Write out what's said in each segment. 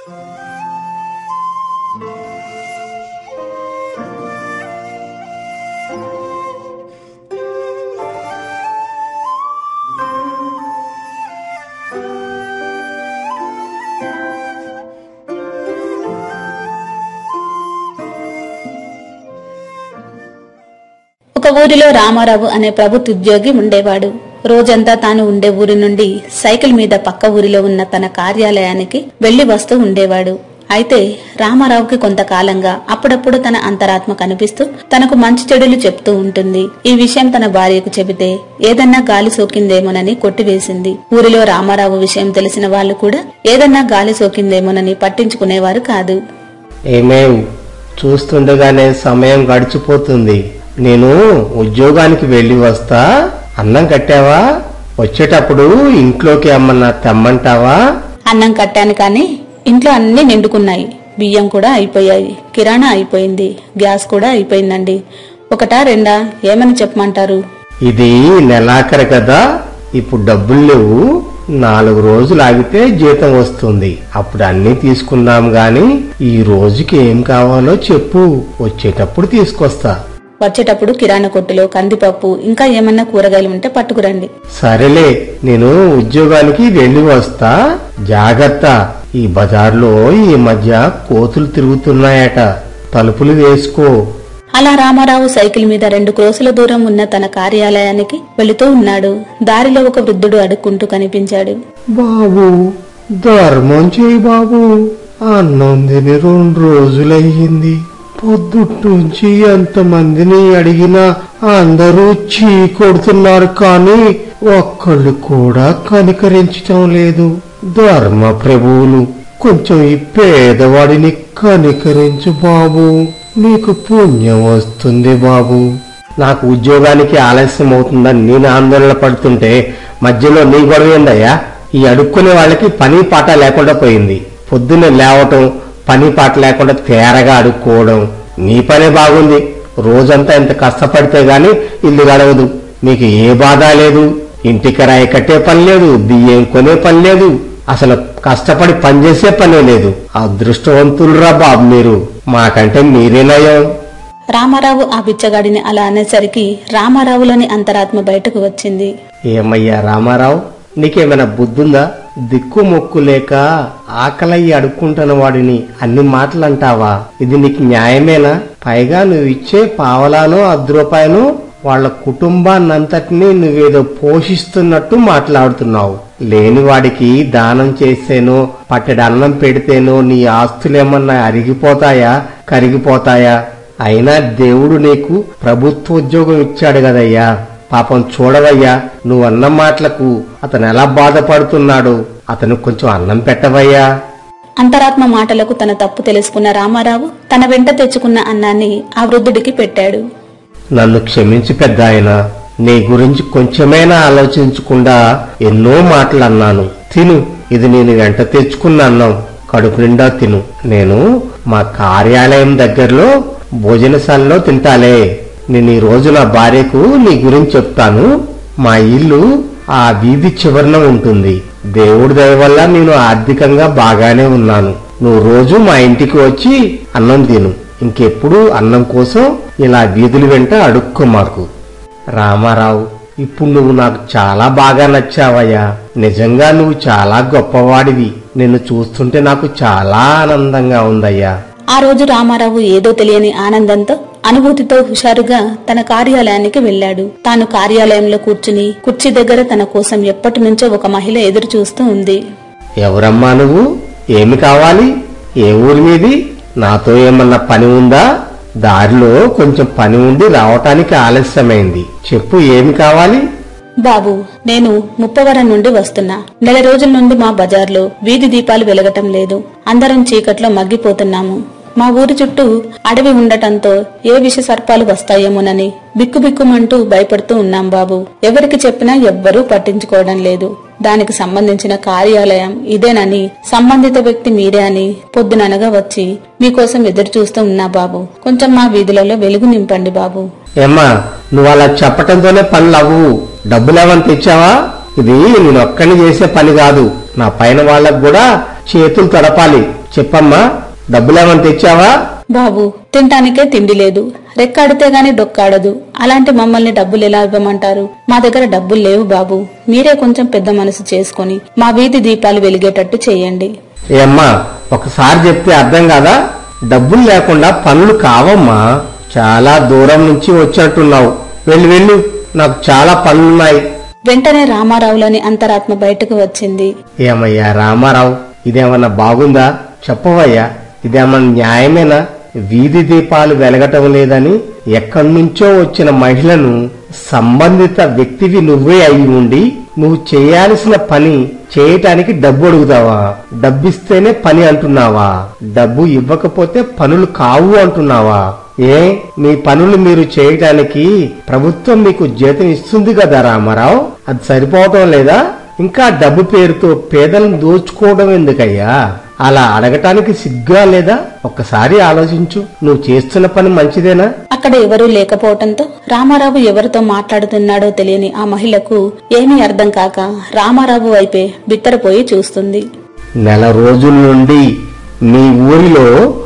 ఒక ఊరిలో రామారావు అనే ప్రభుత్వ ఉద్యోగి ఉండేవాడు రోజంతా తాను ఉండే ఊరి నుండి సైకిల్ మీద పక్క ఊరిలో ఉన్న తన కార్యాలయానికి వెళ్లి వస్తూ ఉండేవాడు అయితే రామారావుకి కొంతకాలంగా అప్పుడప్పుడు తన అంతరాత్మ కనిపిస్తూ తనకు మంచి చెడులు చెప్తూ ఉంటుంది ఈ విషయం తన భార్యకు చెబితే ఏదన్నా గాలి సోకిందేమోనని కొట్టివేసింది ఊరిలో రామారావు విషయం తెలిసిన వాళ్ళు కూడా ఏదన్నా గాలి సోకిందేమోనని పట్టించుకునేవారు కాదు ఏమేం చూస్తుండగానే సమయం గడిచిపోతుంది నేను ఉద్యోగానికి వెళ్ళి వస్తా అన్నం కట్టావా వచ్చేటప్పుడు ఇంట్లోకి ఏమన్నా తెమ్మంటావా అన్నం కట్టాను కానీ ఇంట్లో అన్ని నిండుకున్నాయి బియ్యం కూడా అయిపోయాయి కిరాణా అయిపోయింది గ్యాస్ కూడా అయిపోయిందండి ఒకటా రెండా ఏమని చెప్పమంటారు ఇది నెలాఖరు కదా ఇప్పుడు డబ్బులు లేవు నాలుగు రోజులు ఆగితే జీతం వస్తుంది అప్పుడు అన్ని తీసుకుందాం గాని ఈ రోజుకి ఏం కావాలో చెప్పు వచ్చేటప్పుడు తీసుకొస్తా వచ్చేటప్పుడు కిరాణా కొట్టులో కందిపప్పు ఇంకా ఏమన్నా కూరగాయలు ఉంటే పట్టుకురండి సరేలే నేను ఉద్యోగానికి వెళ్ళి వస్తా జాగ్రత్త ఈ బజార్లో ఈ మధ్య కోతులు తిరుగుతున్నాయట తలుపులు వేసుకో అలా రామారావు సైకిల్ మీద రెండు క్రోసుల దూరం ఉన్న తన కార్యాలయానికి వెళుతూ ఉన్నాడు దారిలో ఒక వృద్ధుడు అడుక్కుంటూ కనిపించాడు బాబు ధర్మం చేయి బాబు అన్నం తిని రెండు రోజులయ్యింది పొద్దుట్నుంచి ఎంతమందిని అడిగినా అందరూ చీ కొడుతున్నారు కానీ ఒక్కళ్ళు కూడా కనికరించటం లేదు ధర్మ ప్రభువులు కొంచెం ఈ పేదవాడిని కనికరించు బాబు నీకు పుణ్యం వస్తుంది బాబు నాకు ఉద్యోగానికి ఆలస్యం అవుతుందని నేను ఆందోళన పడుతుంటే మధ్యలో నీ గొడవ ఏందయ్యా ఈ అడుక్కునే వాళ్ళకి పని పాట లేకుండా పోయింది పొద్దున్నే లేవటం పని పాట లేకుండా తేరగా అడుక్కోవడం నీ పనే బాగుంది రోజంతా ఇంత కష్టపడితే గాని ఇల్లు గడవదు మీకు ఏ బాధ లేదు ఇంటికి రాయి కట్టే పని లేదు బియ్యం కొనే పని లేదు అసలు కష్టపడి పనిచేసే పనే లేదు అదృష్టవంతులురా బాబు మీరు మాకంటే మీరే నయం రామారావు ఆ బిచ్చగాడిని అలా అనేసరికి రామారావులోని అంతరాత్మ బయటకు వచ్చింది ఏమయ్యా రామారావు నీకేమైనా బుద్ధుందా దిక్కు మొక్కు లేక ఆకలయ్యి అడుక్కుంటున్న వాడిని అన్ని మాటలు అంటావా ఇది నీకు న్యాయమేనా పైగా నువ్వు ఇచ్చే పావలానో అర్ధ రూపాయనో వాళ్ళ కుటుంబాన్నంతటినీ నువ్వేదో పోషిస్తున్నట్టు మాట్లాడుతున్నావు లేని వాడికి దానం చేసేనో పట్టెడు అన్నం పెడితేనో నీ ఆస్తులేమన్నా అరిగిపోతాయా కరిగిపోతాయా అయినా దేవుడు నీకు ప్రభుత్వ ఉద్యోగం ఇచ్చాడు కదయ్యా పాపం చూడవయ్యా నువ్వు అన్న మాటలకు అతను ఎలా బాధపడుతున్నాడు అతను కొంచెం అన్నం పెట్టవయ్యా అంతరాత్మ మాటలకు తన తప్పు తెలుసుకున్న రామారావు తన వెంట తెచ్చుకున్న అన్నాన్ని ఆ వృద్ధుడికి పెట్టాడు నన్ను క్షమించి పెద్ద ఆయన నీ గురించి కొంచెమైనా ఆలోచించకుండా ఎన్నో మాటలు అన్నాను తిను ఇది నేను వెంట తెచ్చుకున్న అన్నం కడుపు నిండా తిను నేను మా కార్యాలయం దగ్గరలో భోజనశాలలో తింటాలే నేను ఈ రోజు నా భార్యకు నీ గురించి చెప్తాను మా ఇల్లు ఆ వీధి చివరన ఉంటుంది దేవుడి దయ వల్ల నేను ఆర్థికంగా బాగానే ఉన్నాను నువ్వు రోజు మా ఇంటికి వచ్చి అన్నం తిను ఇంకెప్పుడు అన్నం కోసం ఇలా వీధుల వెంట అడుక్కో మాకు రామారావు ఇప్పుడు నువ్వు నాకు చాలా బాగా నచ్చావయ్యా నిజంగా నువ్వు చాలా గొప్పవాడివి నిన్ను చూస్తుంటే నాకు చాలా ఆనందంగా ఉందయ్యా ఆ రోజు రామారావు ఏదో తెలియని ఆనందంతో అనుభూతితో హుషారుగా తన కార్యాలయానికి వెళ్ళాడు తాను కార్యాలయంలో కూర్చుని కుర్చీ దగ్గర తన కోసం ఎప్పటి నుంచో ఒక మహిళ ఎదురు చూస్తూ ఉంది ఎవరమ్మా నువ్వు ఏమి కావాలి ఏ ఊరి మీది నాతో ఏమన్నా పని ఉందా దారిలో కొంచెం పని ఉండి రావటానికి ఆలస్యమైంది చెప్పు ఏమి కావాలి బాబు నేను ముప్పవరం నుండి వస్తున్నా నెల రోజుల నుండి మా బజార్లో వీధి దీపాలు వెలగటం లేదు అందరం చీకట్లో మగ్గిపోతున్నాము మా ఊరి చుట్టూ అడవి ఉండటంతో ఏ విష సర్పాలు వస్తాయేమోనని బిక్కుబిక్కుమంటూ భయపడుతూ ఉన్నాం బాబు ఎవరికి చెప్పినా ఎవ్వరూ పట్టించుకోవడం లేదు దానికి సంబంధించిన కార్యాలయం ఇదేనని సంబంధిత వ్యక్తి మీరే అని పొద్దుననగా వచ్చి మీకోసం ఎదురు చూస్తూ ఉన్నా బాబు కొంచెం మా వీధులలో వెలుగు నింపండి బాబు ఏమ్మా నువ్వు అలా చెప్పటంతోనే పనులు అవ్వు డబ్బులు ఏమని తెచ్చావా ఇది నేను ఒక్కని చేసే పని కాదు నా పైన వాళ్ళకు కూడా చేతులు తడపాలి చెప్పమ్మా డబ్బులేమని తెచ్చావా బాబు తినటానికే తిండి లేదు రెక్కాడితే గాని డొక్కాడదు అలాంటి మమ్మల్ని డబ్బులు ఎలా ఇవ్వమంటారు మా దగ్గర డబ్బులు లేవు బాబు మీరే కొంచెం పెద్ద మనసు చేసుకొని మా వీధి దీపాలు వెలిగేటట్టు చేయండి ఏమ్మా ఒకసారి చెప్తే అర్థం కాదా డబ్బులు లేకుండా పనులు కావమ్మా చాలా దూరం నుంచి వచ్చినట్టున్నావు వెళ్ళి వెళ్ళు నాకు చాలా పనులున్నాయి వెంటనే రామారావులోని అంతరాత్మ బయటకు వచ్చింది ఏమయ్యా రామారావు ఇదేమన్నా బాగుందా చెప్పవయ్యా ఇదేమన్నా న్యాయమేనా వీధి దీపాలు వెలగటం లేదని ఎక్కడి నుంచో వచ్చిన మహిళను సంబంధిత వ్యక్తివి నువ్వే అయి ఉండి నువ్వు చేయాల్సిన పని చేయటానికి డబ్బు అడుగుతావా డబ్బిస్తేనే పని అంటున్నావా డబ్బు ఇవ్వకపోతే పనులు కావు అంటున్నావా ఏ మీ పనులు మీరు చేయటానికి ప్రభుత్వం మీకు జీతం ఇస్తుంది కదా రామారావు అది సరిపోవటం లేదా ఇంకా డబ్బు పేరుతో పేదలను దోచుకోవడం ఎందుకయ్యా అలా అడగటానికి సిగ్గా లేదా ఒక్కసారి ఆలోచించు నువ్వు చేస్తున్న పని మంచిదేనా అక్కడ ఎవరూ లేకపోవటంతో రామారావు ఎవరితో మాట్లాడుతున్నాడో తెలియని ఆ మహిళకు ఏమీ అర్థం కాక రామారావు వైపే బిత్తరపోయి చూస్తుంది నెల రోజుల నుండి మీ ఊరిలో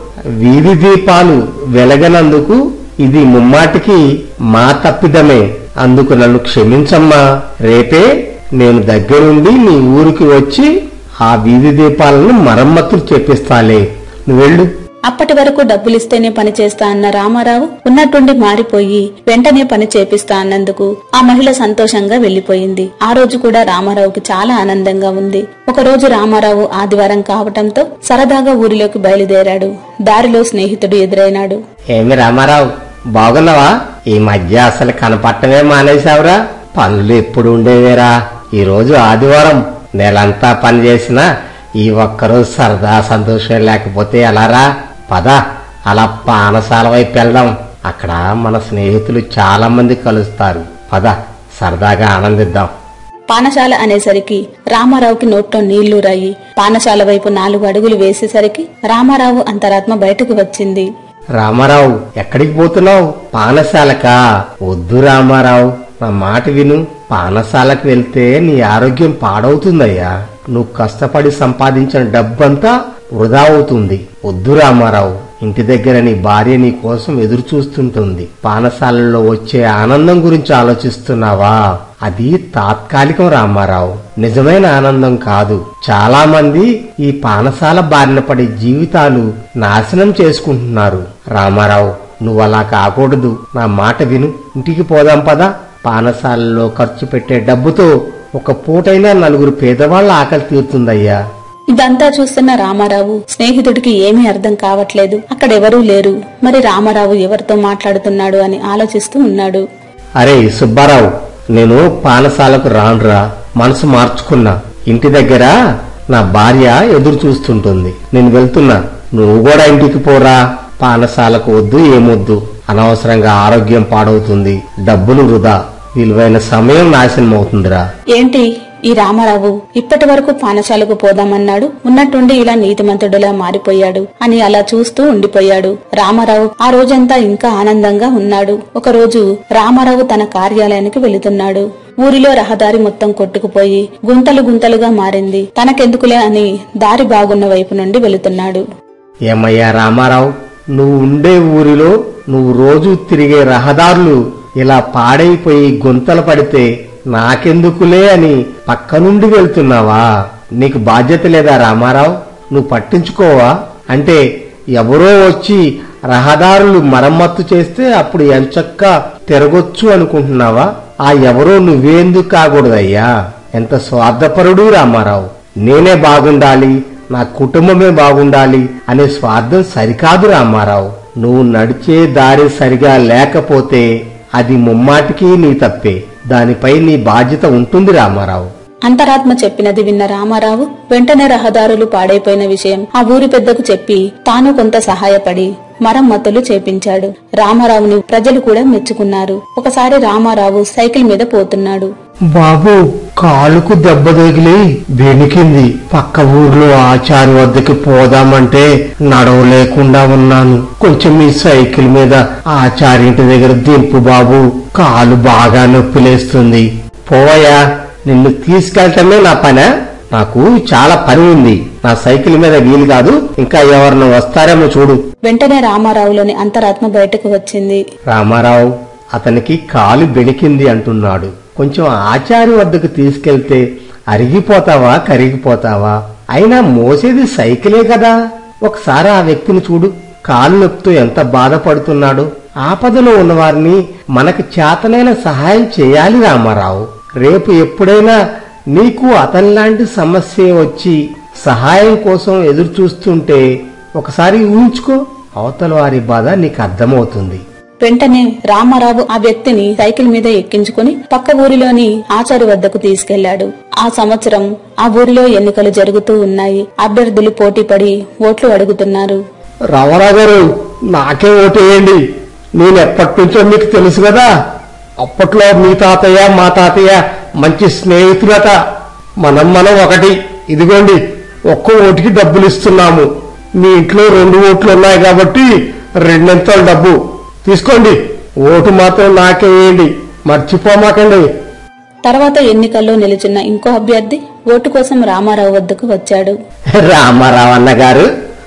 వీధి దీపాలు వెలగనందుకు ఇది ముమ్మాటికి మా తప్పిదమే అందుకు నన్ను క్షమించమ్మా రేపే నేను దగ్గరుండి మీ ఊరికి వచ్చి ఆ వీధి దీపాలను మరమ్మతులు చేపిస్తాలే నువ్వు వెళ్ళు అప్పటి వరకు డబ్బులిస్తేనే పని చేస్తా అన్న రామారావు ఉన్నట్టుండి మారిపోయి వెంటనే పని చేపిస్తా అన్నందుకు ఆ మహిళ సంతోషంగా వెళ్లిపోయింది ఆ రోజు కూడా రామారావుకి చాలా ఆనందంగా ఉంది ఒక రోజు రామారావు ఆదివారం కావటంతో సరదాగా ఊరిలోకి బయలుదేరాడు దారిలో స్నేహితుడు ఎదురైనాడు ఏమి రామారావు బాగున్నావా ఈ మధ్య అసలు కనపట్టమే మానేశావురా పనులు ఎప్పుడు ఉండేవేరా ఈ రోజు ఆదివారం నెలంతా పని చేసినా ఈ ఒక్కరోజు సరదా సంతోషం లేకపోతే ఎలారా పద అలా పానసాల వైపు వెళ్దాం అక్కడ మన స్నేహితులు చాలా మంది కలుస్తారు పద సరదాగా ఆనందిద్దాం పానశాల అనేసరికి రామారావుకి నోట్లో నీళ్లు రాయి పానశాల వైపు నాలుగు అడుగులు వేసేసరికి రామారావు అంతరాత్మ బయటకు వచ్చింది రామారావు ఎక్కడికి పోతున్నావు పానశాలకా వద్దు రామారావు నా మాట విను పానశాలకు వెళ్తే నీ ఆరోగ్యం పాడవుతుందయ్యా నువ్వు కష్టపడి సంపాదించిన డబ్బంతా వృధా అవుతుంది వద్దు రామారావు ఇంటి దగ్గర నీ భార్య నీ కోసం ఎదురు చూస్తుంటుంది పానశాలలో వచ్చే ఆనందం గురించి ఆలోచిస్తున్నావా అది తాత్కాలికం రామారావు నిజమైన ఆనందం కాదు చాలా మంది ఈ పానశాల బారిన పడి జీవితాలు నాశనం చేసుకుంటున్నారు రామారావు నువ్వు అలా కాకూడదు నా మాట విను ఇంటికి పోదాం పదా పానశాలలో ఖర్చు పెట్టే డబ్బుతో ఒక పూటైనా నలుగురు పేదవాళ్ల ఆకలి తీరుతుందయ్యా ఇదంతా చూస్తున్న రామారావు స్నేహితుడికి ఏమీ అర్థం కావట్లేదు అక్కడెవరూ లేరు మరి రామారావు ఎవరితో మాట్లాడుతున్నాడు అని ఆలోచిస్తూ ఉన్నాడు అరే సుబ్బారావు నేను పానశాలకు రానురా మనసు మార్చుకున్నా ఇంటి దగ్గర నా భార్య ఎదురు చూస్తుంటుంది నేను వెళ్తున్నా నువ్వు కూడా ఇంటికి పోరా పానశాలకు వద్దు ఏమొద్దు అనవసరంగా ఆరోగ్యం పాడవుతుంది డబ్బులు వృధా విలువైన సమయం నాశనం అవుతుందిరా ఏంటి ఈ రామారావు ఇప్పటి వరకు పానశాలకు పోదామన్నాడు ఉన్నట్టుండి ఇలా నీతిమంతుడిలా మారిపోయాడు అని అలా చూస్తూ ఉండిపోయాడు రామారావు ఆ రోజంతా ఇంకా ఆనందంగా ఉన్నాడు ఒక రోజు రామారావు తన కార్యాలయానికి వెళుతున్నాడు ఊరిలో రహదారి మొత్తం కొట్టుకుపోయి గుంతలు గుంతలుగా మారింది తనకెందుకులే అని దారి బాగున్న వైపు నుండి వెళుతున్నాడు ఏమయ్యా రామారావు నువ్వు ఉండే ఊరిలో నువ్వు రోజు తిరిగే రహదారులు ఇలా పాడైపోయి గుంతలు పడితే నాకెందుకులే అని పక్క నుండి వెళ్తున్నావా నీకు బాధ్యత లేదా రామారావు నువ్వు పట్టించుకోవా అంటే ఎవరో వచ్చి రహదారులు మరమ్మత్తు చేస్తే అప్పుడు ఎంచక్క తిరగొచ్చు అనుకుంటున్నావా ఆ ఎవరో నువ్వేందుకు కాకూడదయ్యా ఎంత స్వార్థపరుడు రామారావు నేనే బాగుండాలి నా కుటుంబమే బాగుండాలి అనే స్వార్థం సరికాదు రామారావు నువ్వు నడిచే దారి సరిగా లేకపోతే అది ముమ్మాటికి నీ తప్పే దానిపై నీ బాధ్యత ఉంటుంది రామారావు అంతరాత్మ చెప్పినది విన్న రామారావు వెంటనే రహదారులు పాడైపోయిన విషయం ఆ ఊరి పెద్దకు చెప్పి తాను కొంత సహాయపడి మరమ్మతులు చేపించాడు రామారావుని ప్రజలు కూడా మెచ్చుకున్నారు ఒకసారి రామారావు సైకిల్ మీద పోతున్నాడు బాబు కాలుకు దెబ్బ తగిలి బెనికింది పక్క ఊర్లో ఆచారి వద్దకి పోదామంటే నడవలేకుండా ఉన్నాను కొంచెం ఈ సైకిల్ మీద ఆచారి ఇంటి దగ్గర దింపు బాబు కాలు బాగా నొప్పిలేస్తుంది పోవయ్యా నిన్ను తీసుకెళ్తామే నా పనే నాకు చాలా పని ఉంది నా సైకిల్ మీద వీలు కాదు ఇంకా ఎవరిని వస్తారేమో చూడు వెంటనే రామారావులోని అంతరాత్మ బయటకు వచ్చింది రామారావు అతనికి కాలు బెణికింది అంటున్నాడు కొంచెం ఆచారి వద్దకు తీసుకెళ్తే అరిగిపోతావా కరిగిపోతావా అయినా మోసేది సైకిలే కదా ఒకసారి ఆ వ్యక్తిని చూడు కాలు నొప్పితో ఎంత బాధపడుతున్నాడు ఆపదలో ఉన్నవారిని మనకు చేతనైన సహాయం చేయాలి రామారావు రేపు ఎప్పుడైనా నీకు అతనిలాంటి సమస్య వచ్చి సహాయం కోసం ఎదురు చూస్తుంటే ఒకసారి ఊహించుకో అవతల వారి బాధ నీకు అర్థమవుతుంది వెంటనే రామారావు ఆ వ్యక్తిని సైకిల్ మీద ఎక్కించుకుని పక్క ఊరిలోని ఆచారి వద్దకు తీసుకెళ్లాడు ఆ సంవత్సరం ఆ ఊరిలో ఎన్నికలు జరుగుతూ ఉన్నాయి అభ్యర్థులు పోటీపడి ఓట్లు అడుగుతున్నారు రామారావు గారు నాకే ఓటేయండి నేను ఎప్పటి నుంచో మీకు తెలుసు కదా అప్పట్లో మీ తాతయ్య మా తాతయ్య మంచి స్నేహితులట మనం మనం ఒకటి ఇదిగోండి ఒక్క ఓటుకి డబ్బులు ఇస్తున్నాము మీ ఇంట్లో రెండు ఓట్లు ఉన్నాయి కాబట్టి రెండింతల డబ్బు తీసుకోండి ఓటు మాత్రం నాకే వేయండి మర్చిపోమాకండి తర్వాత ఎన్నికల్లో నిలిచిన ఇంకో అభ్యర్థి ఓటు కోసం రామారావు వద్దకు వచ్చాడు రామారావు అన్న గారు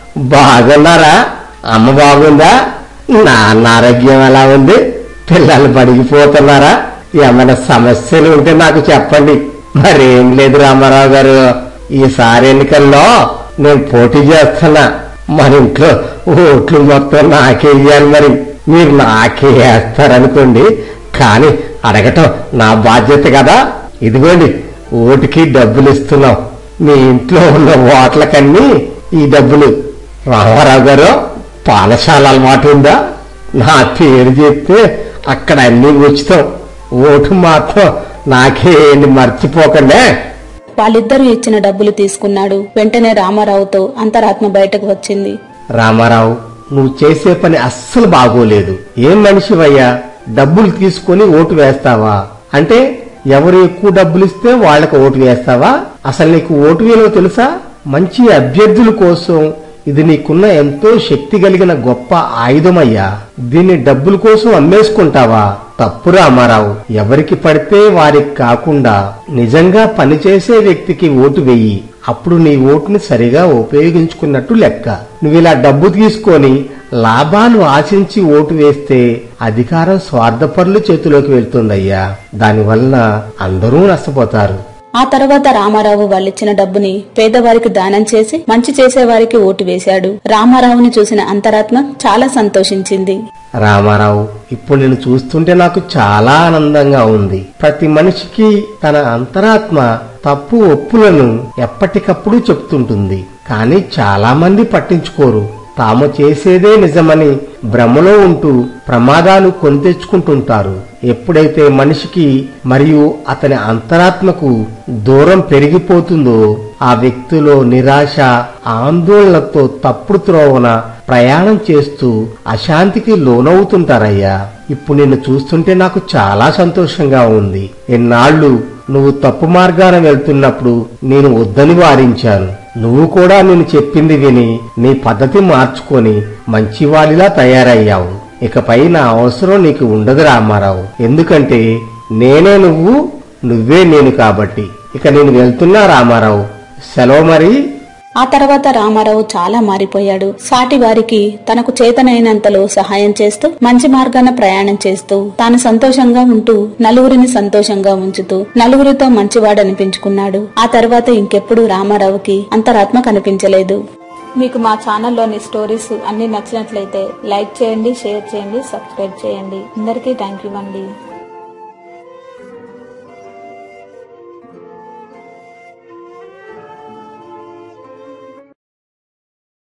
బాగున్నారా అమ్మ బాగుందా నాన్న ఆరోగ్యం ఎలా ఉంది పిల్లలు బడిగిపోతున్నారా ఏమైనా సమస్యలు ఉంటే నాకు చెప్పండి మరేం లేదు రామారావు గారు ఈసారి ఎన్నికల్లో నేను పోటీ చేస్తున్నా మన ఇంట్లో ఓట్లు మొత్తం నాకే ఇయ్యాలి మరి మీరు నాకే వేస్తారనుకోండి కానీ అడగటం నా బాధ్యత కదా ఇదిగోండి ఓటుకి డబ్బులు ఇస్తున్నాం మీ ఇంట్లో ఉన్న ఓట్లకన్నీ ఈ డబ్బులు రామారావు గారు పాఠశాల అలవాటు ఉందా నా పేరు చెప్తే అక్కడ అన్ని ఉచితం ఓటు మాత్రం నాకేంటి మర్చిపోకండి వాళ్ళిద్దరూ ఇచ్చిన డబ్బులు తీసుకున్నాడు వెంటనే రామారావుతో అంతరాత్మ బయటకు వచ్చింది రామారావు నువ్వు చేసే పని అస్సలు బాగోలేదు ఏం మనిషివయ్యా డబ్బులు తీసుకొని ఓటు వేస్తావా అంటే ఎవరు ఎక్కువ డబ్బులు ఇస్తే వాళ్ళకి ఓటు వేస్తావా అసలు నీకు ఓటు విలువ తెలుసా మంచి అభ్యర్థుల కోసం ఇది నీకున్న ఎంతో శక్తి కలిగిన గొప్ప ఆయుధమయ్యా దీన్ని డబ్బుల కోసం అమ్మేసుకుంటావా తప్పు రామారావు ఎవరికి పడితే వారికి కాకుండా నిజంగా పనిచేసే వ్యక్తికి ఓటు వెయ్యి అప్పుడు నీ ఓటుని సరిగా ఉపయోగించుకున్నట్టు లెక్క నువ్వు ఇలా డబ్బు తీసుకొని లాభాలు ఆశించి ఓటు వేస్తే అధికారం స్వార్థపరుల చేతిలోకి వెళ్తుందయ్యా దానివల్ల అందరూ నష్టపోతారు ఆ తర్వాత రామారావు వాళ్ళిచ్చిన డబ్బుని పేదవారికి దానం చేసి మంచి చేసేవారికి ఓటు వేశాడు రామారావుని చూసిన అంతరాత్మ చాలా సంతోషించింది రామారావు ఇప్పుడు నేను చూస్తుంటే నాకు చాలా ఆనందంగా ఉంది ప్రతి మనిషికి తన అంతరాత్మ తప్పు ఒప్పులను ఎప్పటికప్పుడు చెప్తుంటుంది కానీ చాలా మంది పట్టించుకోరు తాము చేసేదే నిజమని భ్రమలో ఉంటూ ప్రమాదాలు కొని తెచ్చుకుంటుంటారు ఎప్పుడైతే మనిషికి మరియు అతని అంతరాత్మకు దూరం పెరిగిపోతుందో ఆ వ్యక్తిలో నిరాశ ఆందోళనతో తప్పుడు త్రోవన ప్రయాణం చేస్తూ అశాంతికి లోనవుతుంటారయ్యా ఇప్పుడు నిన్ను చూస్తుంటే నాకు చాలా సంతోషంగా ఉంది ఎన్నాళ్ళు నువ్వు తప్పు మార్గాన వెళ్తున్నప్పుడు నేను వద్దని వారించాను నువ్వు కూడా నేను చెప్పింది విని నీ పద్ధతి మార్చుకొని మంచివాడిలా తయారయ్యావు ఇకపై నా అవసరం నీకు ఉండదు రామారావు ఎందుకంటే నేనే నువ్వు నువ్వే నేను కాబట్టి ఇక నేను వెళ్తున్నా రామారావు సెలవు మరి ఆ తర్వాత రామారావు చాలా మారిపోయాడు సాటి వారికి తనకు చేతనైనంతలో సహాయం చేస్తూ మంచి మార్గాన ప్రయాణం చేస్తూ తాను సంతోషంగా ఉంటూ నలుగురిని సంతోషంగా ఉంచుతూ నలుగురితో మంచివాడనిపించుకున్నాడు ఆ తర్వాత ఇంకెప్పుడు రామారావుకి అంతరాత్మ కనిపించలేదు మీకు మా ఛానల్లోని స్టోరీస్ అన్ని నచ్చినట్లయితే లైక్ చేయండి షేర్ చేయండి సబ్స్క్రైబ్ చేయండి అందరికీ థ్యాంక్ యూ అండి